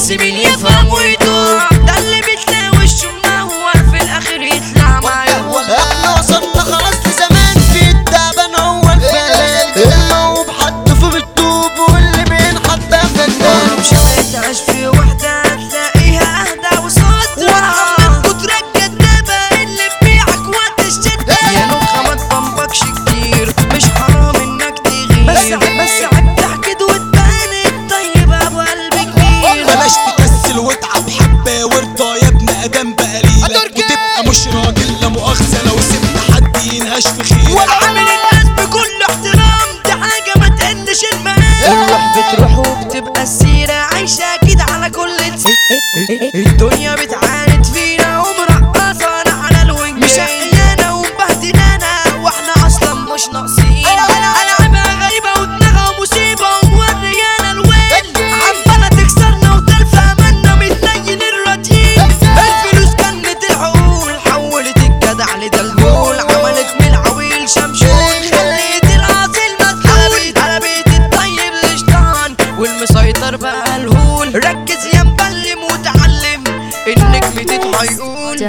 زميل يفهم ويدور ده اللي بتلاقي وشه منور في الاخر يطلع معاهم احنا وصلنا خلاص لزمان في التعبان هو الفنان الموهوب حد في بالطوب واللي بينحط ده فنان مش هتعيش في وحدة هتلاقيها اهدى وصوتها ومحمد كترك كدابة اللي بيعك وقت الشدة يا نوخة ما تطنبكش كتير مش حرام انك تغير بس بس عيب تحكد وتبان الطيب ابو قلب كبير بلاش تكسل واتعب حبة وارضى يا ابن ادم بقليلك وتبقى مش راجل لا مؤاخذة لو سبت حد ينهش في خيرك وعامل الناس بكل احترام دي حاجة ما تقلش المقام الروح بتروح وبتبقى السيرة عايشة أكيد على كل لسان الدنيا بتعاند فينا ومرقصانا على الوجه مشقيانا ومبهدلانا واحنا أصلا مش ناقصين ألعابها غريبة ودماغها مصيبة وموريانا الويل عمالة تكسرنا وترفع منا متنين الرتين الفلوس كانت العقول حولت الجدع لدلدول عملت من العويل شمشون خليت الاصيل مسحول قلبت الطيب لشطان والمسيطر بقى الهول ركز يا مبلم وتعلم النجم تتحيقون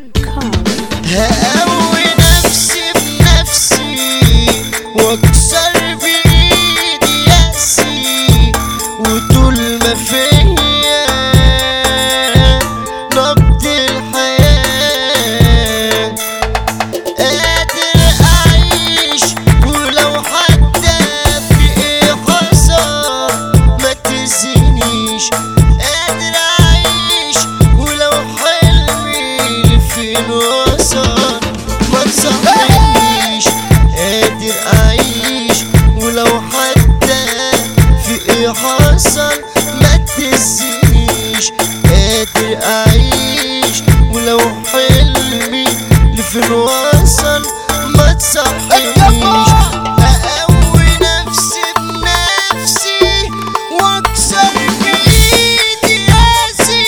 هقوي نفسي بنفسي واكسر بايدي يأسي وطول ما فيا نبض الحياة قادر أعيش ولو حتى في إيه حصل ما تزنيش قادر أعيش ولو حلمي لفين وصل ما تصحينيش قادر أعيش ولو حتى في إيه حصل ما تزنيش قادر أعيش ولو حلمي لفين وصل ما تصحينيش أقوي نفسي بنفسي واكسر بايدي ياسي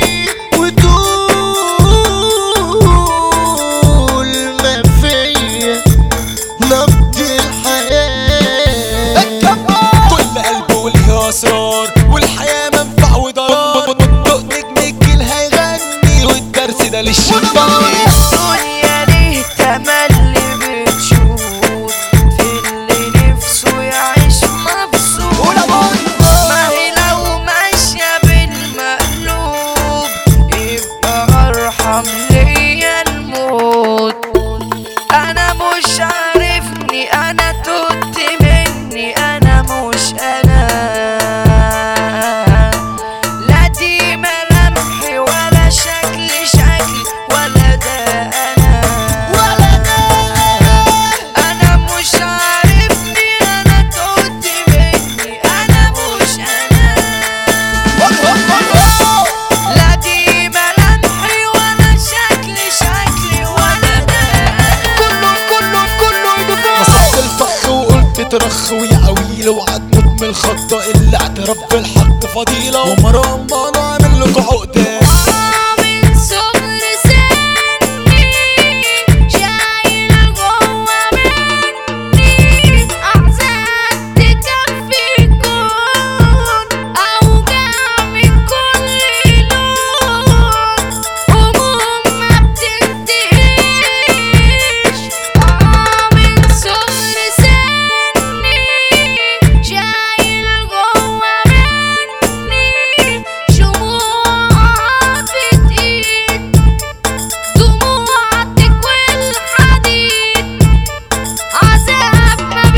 وطول ما فيا نبض الحياة كل قلب وليه اسرار والحياه منفع وضرار دق نجم الجيل هيغني والدرس ده للشبان الدنيا ليه تملي بتشوف في اللي نفسه يعيش مبسوط ما هي لو ماشية بالمقلوب يبقى أرحم ليا الموت أنا مش عارفني أنا توت مني أنا مش أنا لا دي ملامحي ولا شكلي شكلي ولا ده أنا ولا ده أنا مش عارفني أنا توت مني أنا مش أنا لا دي ملامحي ولا شكلي شكلي ولا ده كله كله كله يدفع مسكت الفخ وقلت ترخ ويا عويل وعدمت من الخطة اللي اعترف بالحق فضيلة ومرام ما انا عامل لكم عقدة من صغر سني شايل جوا مني أحزان تكفي كون أوجاع من كل لون هموم ما بتنتهيش من صغر سني شايل جوا مني شموع بتقيد دموع تكوي الحديد عذاب ما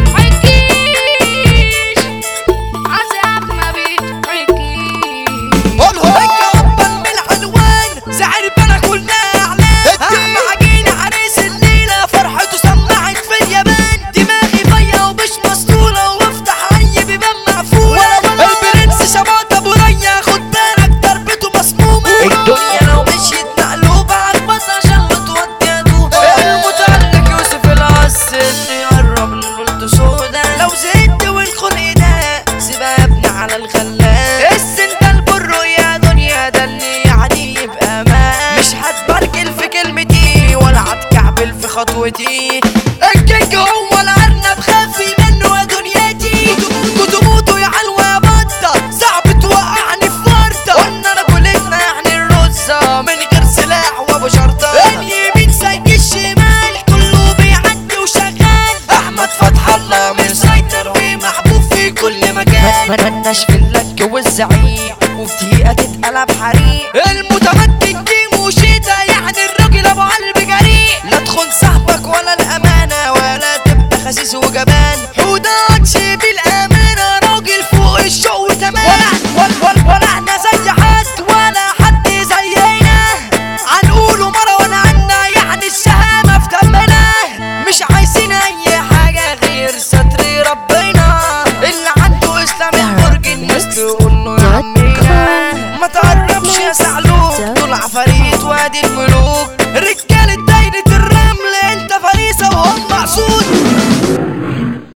بيتحكيش عذاب ما بيتحكيش الجبل من العنوان زعل بنا كلنا اعلان اهم عجينة عريس الليلة فرحته سمعت في اليابان دماغي فيا ومش مسطولة وافتح اي بيبان مقفولة البرنس شباط ابو ريا خد بالك ضربته مسمومة الدنيا لو مشيت مقلوبة عالبط عشان بتودي ادوب المتعلق يوسف العس اللي يقرب للولد سودا لو زهقت والخلق ده سيبها يا ابني على الغلاب السن ده البر يا دنيا ده اللي يعني يبقى ما مش هتبرجل في كلمتي ولا هتكعبل في خطوتي الكيك هو